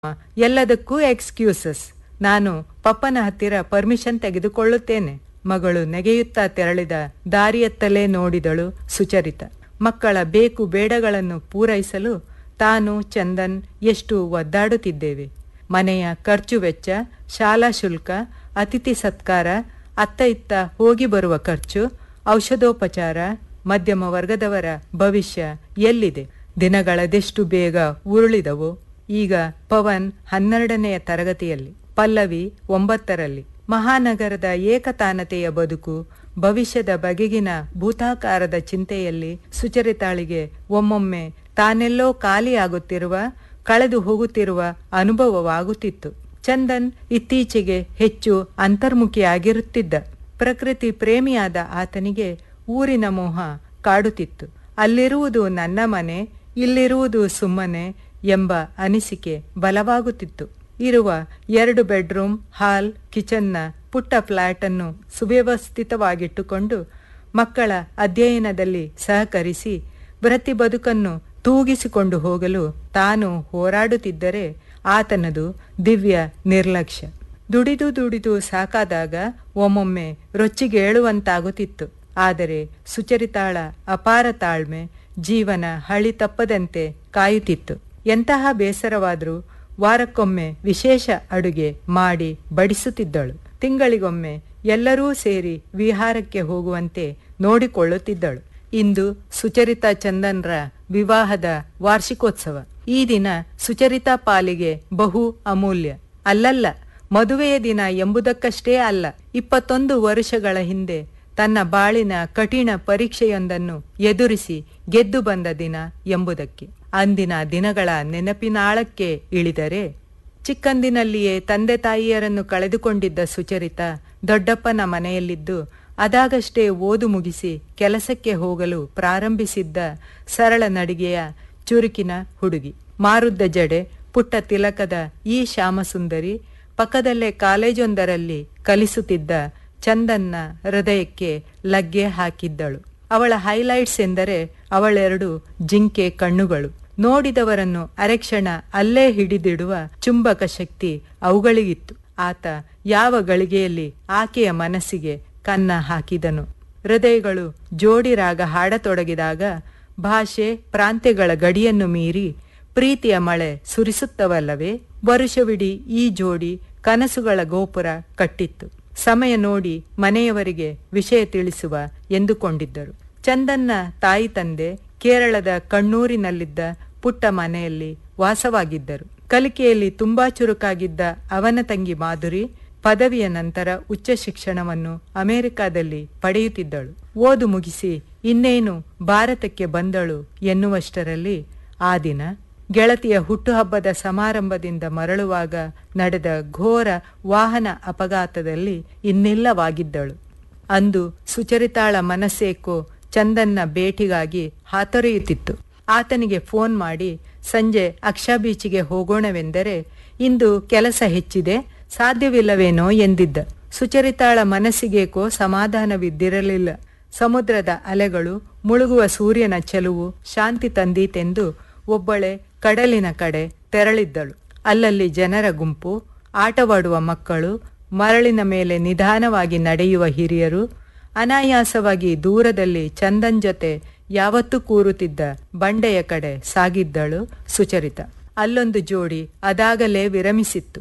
ಎಲ್ಲದಕ್ಕೂ ಎಕ್ಸ್ಕ್ಯೂಸಸ್ ನಾನು ಪಪ್ಪನ ಹತ್ತಿರ ಪರ್ಮಿಷನ್ ತೆಗೆದುಕೊಳ್ಳುತ್ತೇನೆ ಮಗಳು ನೆಗೆಯುತ್ತಾ ತೆರಳಿದ ದಾರಿಯತ್ತಲೇ ನೋಡಿದಳು ಸುಚರಿತ ಮಕ್ಕಳ ಬೇಕು ಬೇಡಗಳನ್ನು ಪೂರೈಸಲು ತಾನು ಚಂದನ್ ಎಷ್ಟು ಒದ್ದಾಡುತ್ತಿದ್ದೇವೆ ಮನೆಯ ಖರ್ಚು ವೆಚ್ಚ ಶಾಲಾ ಶುಲ್ಕ ಅತಿಥಿ ಸತ್ಕಾರ ಅತ್ತ ಇತ್ತ ಹೋಗಿ ಬರುವ ಖರ್ಚು ಔಷಧೋಪಚಾರ ಮಧ್ಯಮ ವರ್ಗದವರ ಭವಿಷ್ಯ ಎಲ್ಲಿದೆ ದಿನಗಳದೆಷ್ಟು ಬೇಗ ಉರುಳಿದವು ಈಗ ಪವನ್ ಹನ್ನೆರಡನೆಯ ತರಗತಿಯಲ್ಲಿ ಪಲ್ಲವಿ ಒಂಬತ್ತರಲ್ಲಿ ಮಹಾನಗರದ ಏಕತಾನತೆಯ ಬದುಕು ಭವಿಷ್ಯದ ಬಗೆಗಿನ ಭೂತಾಕಾರದ ಚಿಂತೆಯಲ್ಲಿ ಸುಚರಿತಾಳಿಗೆ ಒಮ್ಮೊಮ್ಮೆ ತಾನೆಲ್ಲೋ ಖಾಲಿಯಾಗುತ್ತಿರುವ ಕಳೆದು ಹೋಗುತ್ತಿರುವ ಅನುಭವವಾಗುತ್ತಿತ್ತು ಚಂದನ್ ಇತ್ತೀಚೆಗೆ ಹೆಚ್ಚು ಅಂತರ್ಮುಖಿಯಾಗಿರುತ್ತಿದ್ದ ಪ್ರಕೃತಿ ಪ್ರೇಮಿಯಾದ ಆತನಿಗೆ ಊರಿನ ಮೋಹ ಕಾಡುತ್ತಿತ್ತು ಅಲ್ಲಿರುವುದು ನನ್ನ ಮನೆ ಇಲ್ಲಿರುವುದು ಸುಮ್ಮನೆ ಎಂಬ ಅನಿಸಿಕೆ ಬಲವಾಗುತ್ತಿತ್ತು ಇರುವ ಎರಡು ಬೆಡ್ರೂಮ್ ಹಾಲ್ ಕಿಚನ್ನ ಪುಟ್ಟ ಫ್ಲ್ಯಾಟ್ ಅನ್ನು ಸುವ್ಯವಸ್ಥಿತವಾಗಿಟ್ಟುಕೊಂಡು ಮಕ್ಕಳ ಅಧ್ಯಯನದಲ್ಲಿ ಸಹಕರಿಸಿ ವೃತ್ತಿ ಬದುಕನ್ನು ತೂಗಿಸಿಕೊಂಡು ಹೋಗಲು ತಾನು ಹೋರಾಡುತ್ತಿದ್ದರೆ ಆತನದು ದಿವ್ಯ ನಿರ್ಲಕ್ಷ್ಯ ದುಡಿದು ದುಡಿದು ಸಾಕಾದಾಗ ಒಮ್ಮೊಮ್ಮೆ ರೊಚ್ಚಿಗೇಳುವಂತಾಗುತ್ತಿತ್ತು ಆದರೆ ಸುಚರಿತಾಳ ಅಪಾರ ತಾಳ್ಮೆ ಜೀವನ ಹಳಿ ತಪ್ಪದಂತೆ ಕಾಯುತ್ತಿತ್ತು ಎಂತಹ ಬೇಸರವಾದರೂ ವಾರಕ್ಕೊಮ್ಮೆ ವಿಶೇಷ ಅಡುಗೆ ಮಾಡಿ ಬಡಿಸುತ್ತಿದ್ದಳು ತಿಂಗಳಿಗೊಮ್ಮೆ ಎಲ್ಲರೂ ಸೇರಿ ವಿಹಾರಕ್ಕೆ ಹೋಗುವಂತೆ ನೋಡಿಕೊಳ್ಳುತ್ತಿದ್ದಳು ಇಂದು ಸುಚರಿತಾ ಚಂದನ್ರ ವಿವಾಹದ ವಾರ್ಷಿಕೋತ್ಸವ ಈ ದಿನ ಸುಚರಿತಾ ಪಾಲಿಗೆ ಬಹು ಅಮೂಲ್ಯ ಅಲ್ಲಲ್ಲ ಮದುವೆಯ ದಿನ ಎಂಬುದಕ್ಕಷ್ಟೇ ಅಲ್ಲ ಇಪ್ಪತ್ತೊಂದು ವರ್ಷಗಳ ಹಿಂದೆ ತನ್ನ ಬಾಳಿನ ಕಠಿಣ ಪರೀಕ್ಷೆಯೊಂದನ್ನು ಎದುರಿಸಿ ಗೆದ್ದು ಬಂದ ದಿನ ಎಂಬುದಕ್ಕೆ ಅಂದಿನ ದಿನಗಳ ನೆನಪಿನಾಳಕ್ಕೆ ಇಳಿದರೆ ಚಿಕ್ಕಂದಿನಲ್ಲಿಯೇ ತಂದೆ ತಾಯಿಯರನ್ನು ಕಳೆದುಕೊಂಡಿದ್ದ ಸುಚರಿತ ದೊಡ್ಡಪ್ಪನ ಮನೆಯಲ್ಲಿದ್ದು ಅದಾಗಷ್ಟೇ ಓದು ಮುಗಿಸಿ ಕೆಲಸಕ್ಕೆ ಹೋಗಲು ಪ್ರಾರಂಭಿಸಿದ್ದ ಸರಳ ನಡಿಗೆಯ ಚುರುಕಿನ ಹುಡುಗಿ ಮಾರುದ್ದ ಜಡೆ ಪುಟ್ಟ ತಿಲಕದ ಈ ಶ್ಯಾಮಸುಂದರಿ ಪಕ್ಕದಲ್ಲೇ ಕಾಲೇಜೊಂದರಲ್ಲಿ ಕಲಿಸುತ್ತಿದ್ದ ಚಂದನ್ನ ಹೃದಯಕ್ಕೆ ಲಗ್ಗೆ ಹಾಕಿದ್ದಳು ಅವಳ ಹೈಲೈಟ್ಸ್ ಎಂದರೆ ಅವಳೆರಡು ಜಿಂಕೆ ಕಣ್ಣುಗಳು ನೋಡಿದವರನ್ನು ಅರೆಕ್ಷಣ ಅಲ್ಲೇ ಹಿಡಿದಿಡುವ ಚುಂಬಕ ಶಕ್ತಿ ಅವುಗಳಿಗಿತ್ತು ಆತ ಯಾವ ಗಳಿಗೆಯಲ್ಲಿ ಆಕೆಯ ಮನಸ್ಸಿಗೆ ಕನ್ನ ಹಾಕಿದನು ಹೃದಯಗಳು ಜೋಡಿ ರಾಗ ಹಾಡತೊಡಗಿದಾಗ ಭಾಷೆ ಪ್ರಾಂತ್ಯಗಳ ಗಡಿಯನ್ನು ಮೀರಿ ಪ್ರೀತಿಯ ಮಳೆ ಸುರಿಸುತ್ತವಲ್ಲವೇ ವರುಷವಿಡೀ ಈ ಜೋಡಿ ಕನಸುಗಳ ಗೋಪುರ ಕಟ್ಟಿತ್ತು ಸಮಯ ನೋಡಿ ಮನೆಯವರಿಗೆ ವಿಷಯ ತಿಳಿಸುವ ಎಂದುಕೊಂಡಿದ್ದರು ಚಂದನ್ನ ತಾಯಿ ತಂದೆ ಕೇರಳದ ಕಣ್ಣೂರಿನಲ್ಲಿದ್ದ ಪುಟ್ಟ ಮನೆಯಲ್ಲಿ ವಾಸವಾಗಿದ್ದರು ಕಲಿಕೆಯಲ್ಲಿ ತುಂಬಾ ಚುರುಕಾಗಿದ್ದ ಅವನ ತಂಗಿ ಮಾಧುರಿ ಪದವಿಯ ನಂತರ ಉಚ್ಚ ಶಿಕ್ಷಣವನ್ನು ಅಮೆರಿಕಾದಲ್ಲಿ ಪಡೆಯುತ್ತಿದ್ದಳು ಓದು ಮುಗಿಸಿ ಇನ್ನೇನು ಭಾರತಕ್ಕೆ ಬಂದಳು ಎನ್ನುವಷ್ಟರಲ್ಲಿ ಆ ದಿನ ಗೆಳತಿಯ ಹುಟ್ಟುಹಬ್ಬದ ಸಮಾರಂಭದಿಂದ ಮರಳುವಾಗ ನಡೆದ ಘೋರ ವಾಹನ ಅಪಘಾತದಲ್ಲಿ ಇನ್ನಿಲ್ಲವಾಗಿದ್ದಳು ಅಂದು ಸುಚರಿತಾಳ ಮನಸ್ಸೇಕೋ ಚಂದನ್ನ ಭೇಟಿಗಾಗಿ ಹಾತೊರೆಯುತ್ತಿತ್ತು ಆತನಿಗೆ ಫೋನ್ ಮಾಡಿ ಸಂಜೆ ಅಕ್ಷಾ ಬೀಚಿಗೆ ಹೋಗೋಣವೆಂದರೆ ಇಂದು ಕೆಲಸ ಹೆಚ್ಚಿದೆ ಸಾಧ್ಯವಿಲ್ಲವೇನೋ ಎಂದಿದ್ದ ಸುಚರಿತಾಳ ಮನಸ್ಸಿಗೇಕೋ ಸಮಾಧಾನವಿದ್ದಿರಲಿಲ್ಲ ಸಮುದ್ರದ ಅಲೆಗಳು ಮುಳುಗುವ ಸೂರ್ಯನ ಚೆಲುವು ಶಾಂತಿ ತಂದೀತೆಂದು ಒಬ್ಬಳೆ ಕಡಲಿನ ಕಡೆ ತೆರಳಿದ್ದಳು ಅಲ್ಲಲ್ಲಿ ಜನರ ಗುಂಪು ಆಟವಾಡುವ ಮಕ್ಕಳು ಮರಳಿನ ಮೇಲೆ ನಿಧಾನವಾಗಿ ನಡೆಯುವ ಹಿರಿಯರು ಅನಾಯಾಸವಾಗಿ ದೂರದಲ್ಲಿ ಚಂದನ್ ಜೊತೆ ಯಾವತ್ತೂ ಕೂರುತ್ತಿದ್ದ ಬಂಡೆಯ ಕಡೆ ಸಾಗಿದ್ದಳು ಸುಚರಿತ ಅಲ್ಲೊಂದು ಜೋಡಿ ಅದಾಗಲೇ ವಿರಮಿಸಿತ್ತು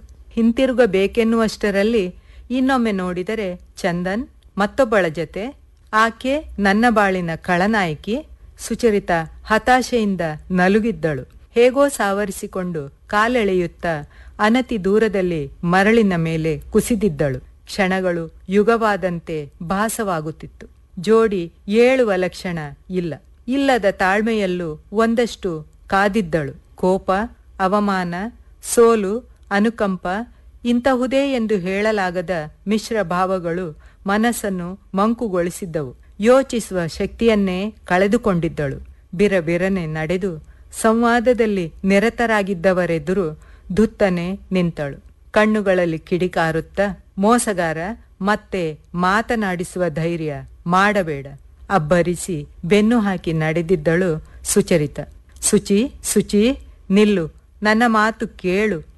ಹಿಂತಿರುಗಬೇಕೆನ್ನುವಷ್ಟರಲ್ಲಿ ಇನ್ನೊಮ್ಮೆ ನೋಡಿದರೆ ಚಂದನ್ ಮತ್ತೊಬ್ಬಳ ಜೊತೆ ಆಕೆ ನನ್ನ ಬಾಳಿನ ಖಳನಾಯಕಿ ಸುಚರಿತ ಹತಾಶೆಯಿಂದ ನಲುಗಿದ್ದಳು ಹೇಗೋ ಸಾವರಿಸಿಕೊಂಡು ಕಾಲೆಳೆಯುತ್ತಾ ಅನತಿ ದೂರದಲ್ಲಿ ಮರಳಿನ ಮೇಲೆ ಕುಸಿದಿದ್ದಳು ಕ್ಷಣಗಳು ಯುಗವಾದಂತೆ ಭಾಸವಾಗುತ್ತಿತ್ತು ಜೋಡಿ ಏಳುವ ಲಕ್ಷಣ ಇಲ್ಲ ಇಲ್ಲದ ತಾಳ್ಮೆಯಲ್ಲೂ ಒಂದಷ್ಟು ಕಾದಿದ್ದಳು ಕೋಪ ಅವಮಾನ ಸೋಲು ಅನುಕಂಪ ಇಂತಹುದೇ ಎಂದು ಹೇಳಲಾಗದ ಮಿಶ್ರ ಭಾವಗಳು ಮನಸ್ಸನ್ನು ಮಂಕುಗೊಳಿಸಿದ್ದವು ಯೋಚಿಸುವ ಶಕ್ತಿಯನ್ನೇ ಕಳೆದುಕೊಂಡಿದ್ದಳು ಬಿರಬಿರನೆ ನಡೆದು ಸಂವಾದದಲ್ಲಿ ನಿರತರಾಗಿದ್ದವರೆದುರು ಧುತ್ತನೆ ನಿಂತಳು ಕಣ್ಣುಗಳಲ್ಲಿ ಕಿಡಿಕಾರುತ್ತಾ ಮೋಸಗಾರ ಮತ್ತೆ ಮಾತನಾಡಿಸುವ ಧೈರ್ಯ ಮಾಡಬೇಡ ಅಬ್ಬರಿಸಿ ಬೆನ್ನು ಹಾಕಿ ನಡೆದಿದ್ದಳು ಸುಚರಿತ ಸುಚಿ ಸುಚಿ ನಿಲ್ಲು ನನ್ನ ಮಾತು ಕೇಳು